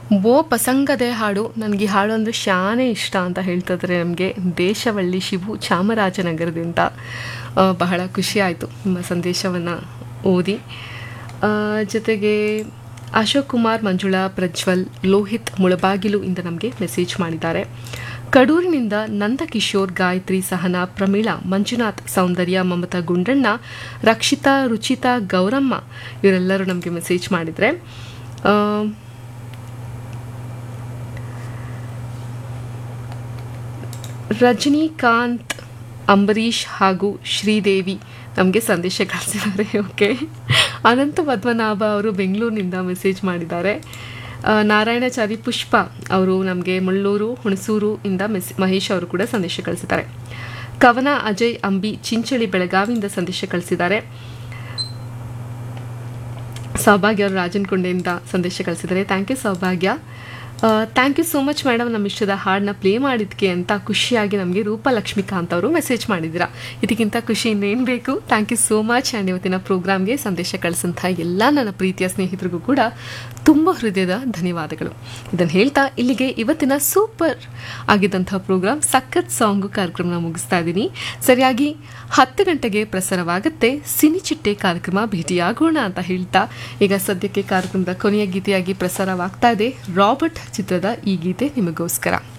ಓ ಪಸಂಗದೆ ಹಾಡು ನನಗೆ ಈ ಹಾಡು ಅಂದರೆ ಶಾನೇ ಇಷ್ಟ ಅಂತ ಹೇಳ್ತಿದ್ರೆ ನಮಗೆ ದೇಶವಳ್ಳಿ ಶಿವು ಚಾಮರಾಜನಗರದಿಂದ ಆ, ಬಹಳ ಖುಷಿ ಆಯಿತು ನಿಮ್ಮ ಸಂದೇಶವನ್ನು ಓದಿ ಆ, ಜೊತೆಗೆ ಅಶೋಕ್ ಕುಮಾರ್ ಮಂಜುಳಾ ಪ್ರಜ್ವಲ್ ಲೋಹಿತ್ ಮುಳಬಾಗಿಲು ಇಂದ ನಮಗೆ ಮೆಸೇಜ್ ಮಾಡಿದ್ದಾರೆ ಕಡೂರಿನಿಂದ ನಂದಕಿಶೋರ್ ಗಾಯತ್ರಿ ಸಹನಾ ಪ್ರಮೀಳಾ ಮಂಜುನಾಥ್ ಸೌಂದರ್ಯ ಮಮತಾ ಗುಂಡಣ್ಣ ರಕ್ಷಿತಾ ರುಚಿತಾ ಗೌರಮ್ಮ ಇವರೆಲ್ಲರೂ ನಮಗೆ ಮೆಸೇಜ್ ಮಾಡಿದರೆ ಆ, ರಜನಿಕಾಂತ್ ಅಂಬರೀಷ್ ಹಾಗೂ ಶ್ರೀದೇವಿ ನಮಗೆ ಸಂದೇಶ ಕಳಿಸಿದ್ದಾರೆ ಓಕೆ ಅನಂತ ಪದ್ಮನಾಭ ಅವರು ಬೆಂಗಳೂರಿನಿಂದ ಮೆಸೇಜ್ ಮಾಡಿದ್ದಾರೆ ಆ, ನಾರಾಯಣಚಾರಿ ಪುಷ್ಪ ಅವರು ನಮಗೆ ಮುಳ್ಳೂರು ಹುಣಸೂರು ಇಂದ ಮೆಸ್ ಮಹೇಶ್ ಅವರು ಕೂಡ ಸಂದೇಶ ಕಳಿಸಿದ್ದಾರೆ ಕವನ ಅಜಯ್ ಅಂಬಿ ಚಿಂಚಳಿ ಬೆಳಗಾವಿಯಿಂದ ಸಂದೇಶ ಕಳಿಸಿದ್ದಾರೆ ಸೌಭಾಗ್ಯ ಅವರು ರಾಜನಕೊಂಡೆಯಿಂದ ಸಂದೇಶ ಕಳಿಸಿದ್ದಾರೆ thank you Saubhagya thank you so much madam ನಮ್ಮ ಇಷ್ಟದ ಹಾಡನ್ನ ಪ್ಲೇ ಮಾಡಿದ್ಕೆ ಅಂತ ಖುಷಿಯಾಗಿ ನಮಗೆ ರೂಪ ಲಕ್ಷ್ಮೀಕಾಂತ್ ಅವರು ಮೆಸೇಜ್ ಮಾಡಿದ್ದೀರಾ ಇದಕ್ಕಿಂತ ಖುಷಿ ಇನ್ನೇನು ಬೇಕು thank you so much and ಇವತ್ತಿನ ಪ್ರೋಗ್ರಾಮ್ಗೆ ಸಂದೇಶ ಕಳಿಸಂಥ ಎಲ್ಲ ನನ್ನ ಪ್ರೀತಿಯ ಸ್ನೇಹಿತರಿಗೂ ಕೂಡ ತುಂಬ ಹೃದಯದ ಧನ್ಯವಾದಗಳು ಇದನ್ನು ಹೇಳ್ತಾ ಇಲ್ಲಿಗೆ ಇವತ್ತಿನ ಸೂಪರ್ ಆಗಿದ್ದಂಥ ಪ್ರೋಗ್ರಾಮ್ ಸಖತ್ ಸಾಂಗು ಕಾರ್ಯಕ್ರಮನ ಮುಗಿಸ್ತಾ ಇದ್ದೀನಿ ಸರಿಯಾಗಿ ಹತ್ತು ಗಂಟೆಗೆ ಪ್ರಸಾರವಾಗುತ್ತೆ ಸಿನಿಚಿಟ್ಟೆ ಕಾರ್ಯಕ್ರಮ ಭೇಟಿಯಾಗೋಣ ಅಂತ ಹೇಳ್ತಾ ಈಗ ಸದ್ಯಕ್ಕೆ ಕಾರ್ಯಕ್ರಮದ ಕೊನೆಯ ಗೀತೆಯಾಗಿ ಪ್ರಸಾರವಾಗ್ತಾ ಇದೆ ರಾಬರ್ಟ್ ಚಿತ್ರದ ಈ ಗೀತೆ ನಿಮಗೋಸ್ಕರ